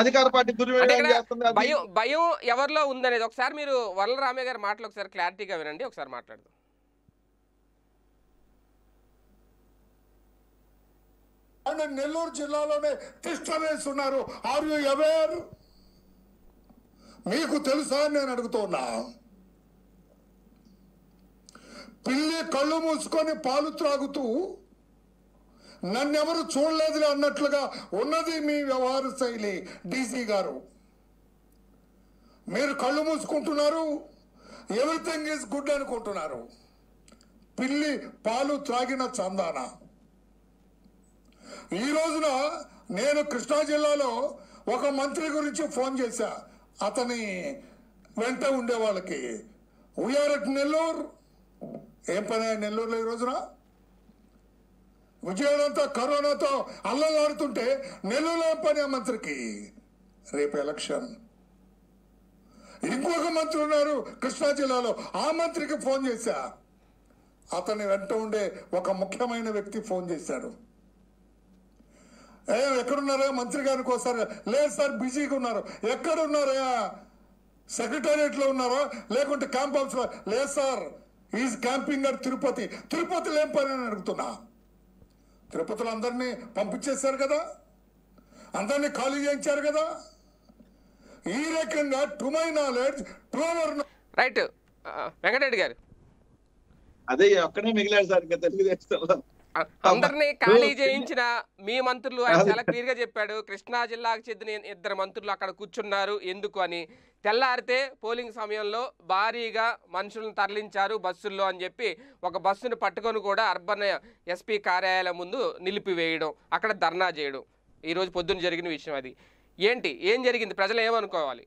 అధికార పార్టీ అంటే దుర్వినియోగం ఇక్కడ చేస్తుంది అది భయం భయం ఎవరిలో ఉందనేది ఒకసారి మీరు వరల రామయ్య గారి మాటలు ఒకసారి క్లారిటీగా వినండి ఒకసారి మాట్లాడదాం అండ్ నెల్లూరు జిల్లాలోనే తిష్ట వేస్తున్నారు ఆర్ యు అవేర్ మీకు తెలుసా అని నేను అడుగుతున్నా పిల్లి కళ్ళు మూసుకొని పాలు త్రాగుతూ నన్నెవరు చూడలేదులే అన్నట్లుగా ఉన్నది మీ వ్యవహార శైలి డీసీ గారు మీరు కళ్ళు మూసుకుంటున్నారు ఎవ్రీథింగ్ ఈజ్ గుడ్ అనుకుంటున్నారు పిల్లి పాలు త్రాగిన చందానా ఈ రోజున నేను కృష్ణా జిల్లాలో ఒక మంత్రి గురించి ఫోన్ చేశా అతని వెంట ఉండే వాళ్ళకి వీఆర్ అట్ నెల్లూరు ఏం పని ఆ నెల్లూరులో ఈ రోజున విజయవాడంతా కరోనాతో అల్లలాడుతుంటే నెల్లూరులో ఏం పని ఆ మంత్రికి రేపు ఎలక్షన్ ఇంకొక మంత్రి ఉన్నారు కృష్ణా జిల్లాలో ఆ మంత్రికి ఫోన్ చేశా అతని వెంట ఉండే ఒక ముఖ్యమైన వ్యక్తి ఫోన్ చేశాడు ఏ ఎక్కడున్నారా మంత్రి గారికి వస్తారు లేదు సార్ బిజీగా ఉన్నారు ఎక్కడ ఉన్నారా సెక్రటేరియట్ లో ఉన్నారా లేకుంటే క్యాంప్ హౌస్ లో లేదు sir is camping at Tirupati తిరుపతిలో ఏం పని అని అడుగుతున్నా తిరుపతిలో అందరినీ పంపించేశారు కదా అందరినీ ఖాళీ చేయించారు కదా ఈ రకంగా to my knowledge to our right Venkatareddy గారు అదే ఒక్కడే మిగిలాడు సార్ ఇంకా తెలుగుదేశంలో అ- అందరినీ ఖాళీ ఓ, చేయించిన మీ మంత్రులు ఆయన కాదు. చాలా క్లియర్ గా చెప్పాడు కృష్ణా జిల్లాకు చెందిన ఇద్దరు మంత్రులు అక్కడ కూర్చున్నారు ఎందుకు అని తెల్లారితే పోలింగ్ సమయంలో భారీగా మనుషులను తరలించారు బస్సుల్లో అని చెప్పి ఒక బస్సును పట్టుకొని కూడా అర్బన్ ఎస్పీ కార్యాలయం ముందు నిలిపివేయడం అక్కడ ధర్నా చేయడం ఈ రోజు పొద్దున్న జరిగిన విషయం అది ఏంటి ఏం జరిగింది ప్రజలు ఏమనుకోవాలి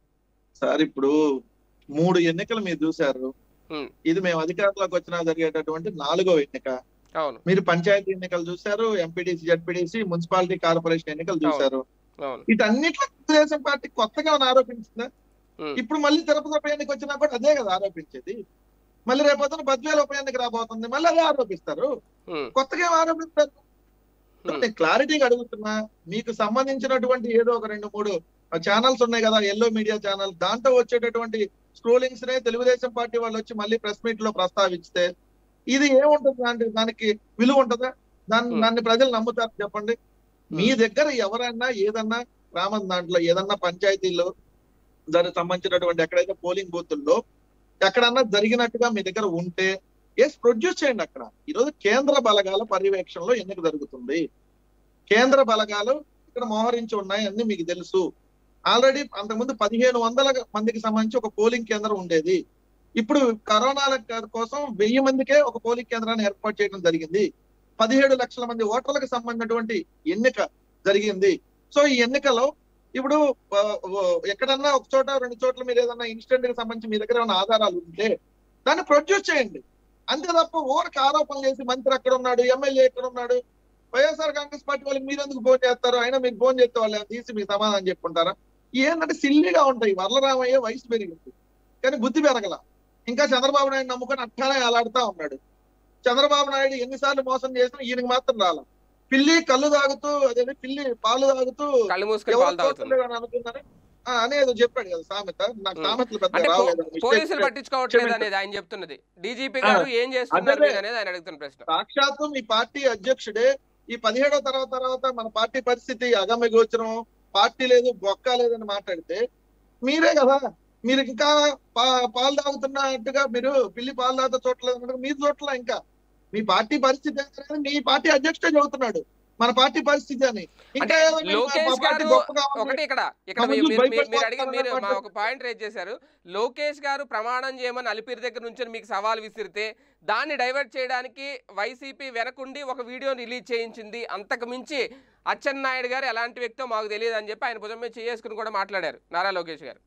సార్ ఇప్పుడు మూడు ఎన్నికలు మీరు చూశారు హ్మ్. ఇది మేము అధికారంలోకి వచ్చినా జరిగేటటువంటి నాలుగో ఎన్నిక అవును మీరు పంచాయతీ ఎన్నికలు చూశారు ఎంపీడీసీ జడ్పీడీసీ మున్సిపాలిటీ కార్పొరేషన్ ఎన్నికలు చూశారు అవును వీటన్నిట్లో తెలుగుదేశం పార్టీ కొత్తగా ఏమైనా ఆరోపించిందా హ్మ్. ఇప్పుడు మళ్ళీ తిరుపతి ఉప ఎన్నిక వచ్చినా కూడా అదే కదా ఆరోపించేది మళ్ళీ రేపొద్దున బద్వేలు ఉప ఎన్నిక రాబోతుంది మళ్ళీ అదే ఆరోపిస్తారు హ్మ్. కొత్తగా ఏం ఆరోపిస్తారు హ్మ్. నేను క్లారిటీగా అడుగుతున్నా మీకు సంబంధించినటువంటి ఏదో ఒక రెండు మూడు ఛానల్స్ ఉన్నాయి కదా ఎల్లో మీడియా ఛానల్ దాంట్లో వచ్చేటటువంటి స్క్రోలింగ్స్ నే తెలుగుదేశం పార్టీ వాళ్ళు వచ్చి మళ్ళీ ప్రెస్ మీట్ లో ప్రస్తావిస్తే ఇది ఏముంటుంది అంటే దానికి విలువ ఉంటుందా దాన్ని Hmm. దాన్ని ప్రజలు నమ్ముతారు చెప్పండి మీ దగ్గర ఎవరైనా ఏదన్నా గ్రామం దాంట్లో ఏదన్నా పంచాయతీల్లో దానికి సంబంధించినటువంటి ఎక్కడైతే పోలింగ్ బూతుల్లో ఎక్కడన్నా జరిగినట్టుగా మీ దగ్గర ఉంటే ఎస్ ప్రొడ్యూస్ చేయండి అక్కడ ఈరోజు కేంద్ర బలగాల పర్యవేక్షణలో ఎన్నిక జరుగుతుంది కేంద్ర బలగాలు ఇక్కడ మోహరించి ఉన్నాయి అన్ని మీకు తెలుసు ఆల్రెడీ అంతకుముందు పదిహేను వందల మందికి సంబంధించి ఒక పోలింగ్ కేంద్రం ఉండేది ఇప్పుడు కరోనాల కోసం వెయ్యి మందికే ఒక పోలింగ్ కేంద్రాన్ని ఏర్పాటు చేయడం జరిగింది పదిహేడు లక్షల మంది ఓటర్లకు సంబంధించినటువంటి ఎన్నిక జరిగింది సో ఈ ఎన్నికలో ఇప్పుడు ఆ, ఓ, ఎక్కడన్నా ఒక చోట రెండు చోట్ల మీరు ఏదన్నా ఇన్సిడెంట్ కి సంబంధించి మీ దగ్గర ఏమైనా ఆధారాలు ఉంటే దాన్ని ప్రొడ్యూస్ చేయండి అంతే తప్ప ఊరికి ఆరోపణలు చేసి మంత్రి అక్కడ ఉన్నాడు ఎమ్మెల్యే ఎక్కడ ఉన్నాడు వైఎస్ఆర్ కాంగ్రెస్ పార్టీ వాళ్ళకి మీరు ఎందుకు ఫోన్ చేస్తారు అయినా మీరు ఫోన్ చేస్తే వాళ్ళు ఏమైనా తీసి మీకు సమాధానం చెప్పుకుంటారా ఏంటంటే సిల్లిగా ఉంటాయి వరలరామయ్య వయసు పెరిగింది కానీ బుద్ధి పెరగల ఇంకా చంద్రబాబు నాయుడు నమ్ముకొని అట్టానే అలాడుతా ఉన్నాడు చంద్రబాబు నాయుడు ఎన్నిసార్లు మోసం చేసినా ఈయనకి మాత్రం రాల పిల్లి కళ్ళు తాగుతూ అదే పిల్లి పాలు తాగుతూ కళ్ళు మూసుకొని ఎవరు పాలు తాగుతుంది చూడలేదని అనుకున్నాను ఆ, అనేది చెప్పాడు కదా సామెత నాకు ఉం. సామెతలు పెద్ద అంటే పో- రాలేదు పోలీసులు Mistake. పట్టించుకోవట్లేదు క్షమించండి. అనేది ఆయన చెప్తున్నది డీజీపీ ఆ, గారు ఏం చేస్తున్నారు అదే. మీరు అనేది ఆయన అడుగుతున్న ప్రశ్న సాక్షాత్తు మీ పార్టీ అధ్యక్షుడే ఈ పదిహేడో తర్వాత తర్వాత మన పార్టీ పరిస్థితి అగమ్య గోచరం పార్టీ లేదు బొక్క లేదని మాట్లాడితే మీరే కదా మీరు ఇంకా పా- పాలు తాగుతున్నట్టుగా మీరు పిల్లి పాలు తాగుతా చూడలేదు అన్నట్టుగా మీరు చూడలే ఇంకా మీ పార్టీ పరిస్థితి ఏంటనేది మీ పార్టీ అధ్యక్షుడే చెబుతున్నాడు మన పార్టీ పరిస్థితి అని ఇంకా అంటే ఏదో మీరు మా లోకేష్ పార్టీ గారు గొప్పగా ఉంది. ఒకటి ఇక్కడ ఇక్కడ మా మీరు ముందు మీరు- మీరు- భయపడిపోతున్నారు మీరు అడిగి మీరు అన్నమాట. మా ఒక పాయింట్ రేజ్ చేశారు లోకేష్ గారు ప్రమాణం చేయమని అలిపిరి దగ్గర నుంచి మీకు సవాల్ విసిరితే దాన్ని డైవర్ట్ చేయడానికి వైసీపీ వెనకుండి ఒక వీడియో రిలీజ్ చేయించింది అంతకు మించి అచ్చెన్నాయుడు గారు ఎలాంటి వ్యక్తో మాకు తెలియదు అని చెప్పి ఆయన భుజం మీద చేసుకుని కూడా మాట్లాడారు నారా లోకేష్ గారు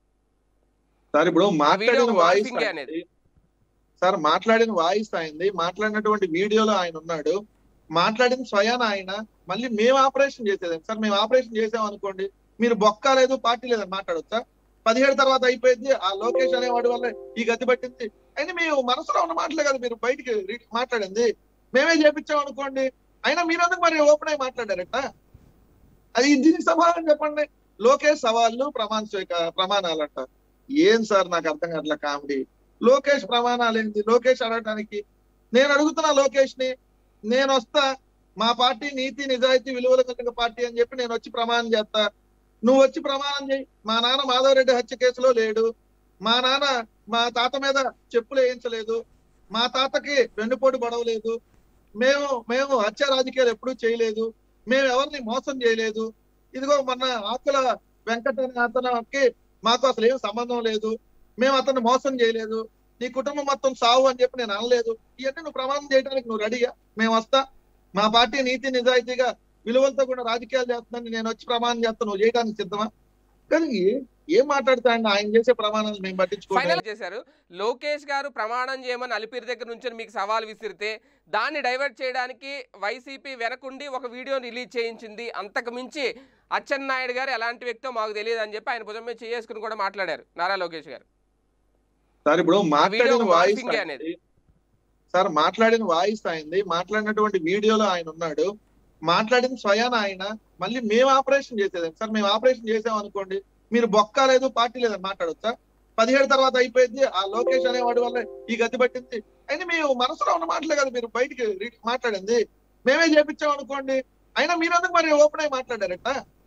సార్ ఇప్పుడు వీడియో మాట్లాడిన వాయిస్ మార్ఫింగ్ అనేది. ఆయనది. సార్ మాట్లాడిన వాయిస్ అయింది మాట్లాడినటువంటి వీడియోలో ఆయన ఉన్నాడు మాట్లాడిన స్వయాన ఆయన మళ్ళీ మేము ఆపరేషన్ చేసేది సార్ మేము ఆపరేషన్ చేసాం అనుకోండి మీరు బొక్క లేదు పార్టీ లేదని మాట్లాడొచ్చా పదిహేడు తర్వాత అయిపోయింది ఆ లోకేష్ అనేవాడి వల్ల ఈ గతి పట్టింది అయినా మేము మనసులో ఉన్న మాటలే కదా మీరు బయటికి రీ- మాట్లాడింది మేమే చేపించాం అనుకోండి అయినా మీరెందుకు మరి ఓపెన్ అయి మాట్లాడారట అది దీనికి సమాధానం చెప్పండి లోకేష్ సవాళ్ళు ప్రమాణ స్వీక ప్రమాణాలు అంట ఏం సార్ నాకు అర్థం కావట్లే కామెడీ లోకేష్ ప్రమాణాలు ఏంటి లోకేష్ అడగటానికి నేను అడుగుతున్నా లోకేష్ ని నేను వస్తా మా పార్టీ నీతి నిజాయితీ విలువలు కలిగిన పార్టీ అని చెప్పి నేను వచ్చి ప్రమాణం చేస్తా నువ్వు వచ్చి ప్రమాణం చేయి మా నాన్న మాధవరెడ్డి హత్య కేసులో లేడు మా నాన్న మా తాత మీద చెప్పులు వేయించలేదు మా తాతకి వెన్నుపోటు పడవలేదు మేము మేము హత్య రాజకీయాలు ఎప్పుడూ చేయలేదు మేము ఎవరిని మోసం చేయలేదు ఇదిగో మొన్న ఆకుల వెంకట అనే అతనికి మాకు అసలు ఏం సంబంధం లేదు మేము అతన్ని మోసం చేయలేదు నీ కుటుంబం మొత్తం సావు అని చెప్పి నేను అనలేదు ఇవన్నీ నువ్వు ప్రమాణం చేయడానికి నువ్వు రెడీగా మేము వస్తా మా పార్టీ నీతి నిజాయితీగా విలువలతో కూడా రాజకీయాలు చేస్తుందని నేను వచ్చి ప్రమాణం చేస్తా నువ్వు చేయడానికి సిద్ధమా కానీ ఏ- ఏం మాట్లాడుతా అండి ఆయన చేసే ప్రమాణాలు మేము పట్టించుకోవాలి ఫైనల్ చేశారు లోకేష్ గారు ప్రమాణం చేయమని అలిపిరి దగ్గర నుంచి మీకు సవాల్ విసిరితే దాన్ని డైవర్ట్ చేయడానికి వైసీపీ వెనకుండి ఒక వీడియో రిలీజ్ చేయించింది అంతకు మించి అచ్చెన్నాయుడు గారు ఎలాంటి వ్యక్తో మాకు తెలియదు అని చెప్పి ఆయన భుజం మీద చేసుకుని కూడా మాట్లాడారు నారా లోకేష్ గారు సార్ ఇప్పుడు మాట్లాడిన వీడియో వాయిస్ మార్ఫింగ్ అనేది. ఆయనది. సార్ మాట్లాడిన వాయిస్ అయింది మాట్లాడినటువంటి వీడియోలో ఆయన ఉన్నాడు మాట్లాడిన స్వయాన ఆయన మళ్ళీ మేము ఆపరేషన్ చేసేది సార్ మేము ఆపరేషన్ చేసాం అనుకోండి మీరు బొక్క లేదు పార్టీ లేదని మాట్లాడొచ్చా పదిహేడు తర్వాత అయిపోయింది ఆ లోకేష్ అనేవాడి వల్ల ఈ గతి పట్టింది అయినా మేము మనసులో ఉన్న మాటలే కదా మీరు బయటికి రి- మాట్లాడింది మేమే చేపించాం అనుకోండి అయినా మీరెందుకు మరి ఓపెన్ అయి మాట్లాడారట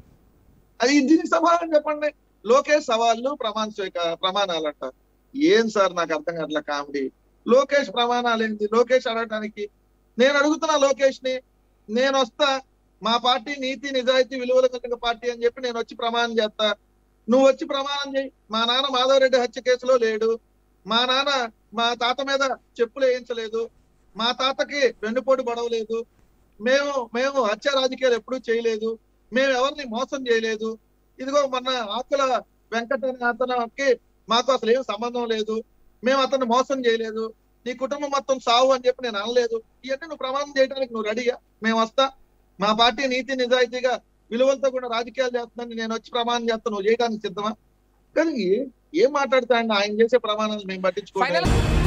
అది దీనికి సమాధానం చెప్పండి లోకేష్ సవాళ్ళు ప్రమాణ స్వీక ప్రమాణాలు అంట ఏం సార్ నాకు అర్థం కావట్లే కామెడీ లోకేష్ ప్రమాణాలు ఏంటి లోకేష్ అడగటానికి నేను అడుగుతున్నా లోకేష్ ని నేను వస్తా మా పార్టీ నీతి నిజాయితీ విలువలు కలిగిన పార్టీ అని చెప్పి నేను వచ్చి ప్రమాణం చేస్తా నువ్వు వచ్చి ప్రమాణం చేయి మా నాన్న మాధవరెడ్డి హత్య కేసులో లేడు మా నాన్న మా తాత మీద చెప్పులు వేయించలేదు మా తాతకి వెన్నుపోటు పడవలేదు మేము మేము హత్య రాజకీయాలు ఎప్పుడూ చేయలేదు మేము ఎవరిని మోసం చేయలేదు ఇదిగో మొన్న ఆకుల వెంకట అనే అతనికి మాకు అసలు ఏం సంబంధం లేదు మేము అతన్ని మోసం చేయలేదు నీ కుటుంబం మొత్తం సావు అని చెప్పి నేను అనలేదు ఇవన్నీ నువ్వు ప్రమాణం చేయడానికి నువ్వు రెడీగా మేము వస్తా మా పార్టీ నీతి నిజాయితీగా విలువలతో కూడా రాజకీయాలు చేస్తుందని నేను వచ్చి ప్రమాణం చేస్తా నువ్వు చేయడానికి సిద్ధమా కానీ ఏ- ఏం మాట్లాడుతా అండి ఆయన చేసే ప్రమాణాలు మేము పట్టించుకోవాలి ఫైనల్